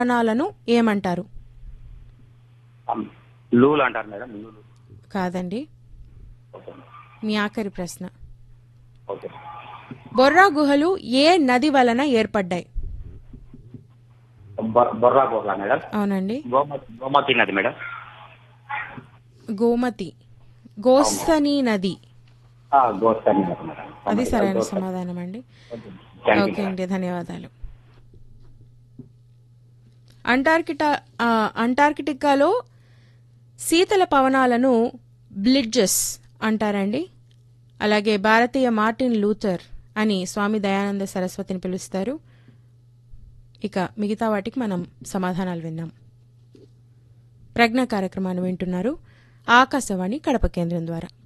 పవనాలను ఏమంటారు అమ్, లూలు అంటారు మేడం లూలు కాదండి ఓకే మీ ఆఖరి ప్రశ్న ఓకే బొర్రా గుహలు ఏ నది వలన ఏర్పడ్డాయి బొ- బొర్రా గోర్లా మేడం అవునండి గోమతి గోమతి నది మేడం గోమతి గోస్తని నది ఆ, గోస్తాని నది మేడం అది సరైన సమాధానం అండి థ్యాంక్ యూ ఓకే అండి ధన్యవాదాలు అంటార్కిటా ఆ, అంటార్కిటికాలో శీతల పవనాలను బ్లిడ్జెస్ అంటారండి అలాగే భారతీయ మార్టిన్ లూథర్ అని స్వామి దయానంద సరస్వతిని పిలుస్తారు ఇక మిగతా వాటికి మనం సమాధానాలు విన్నాం ప్రజ్ఞ కార్యక్రమాన్ని వింటున్నారు ఆకాశవాణి కడప కేంద్రం ద్వారా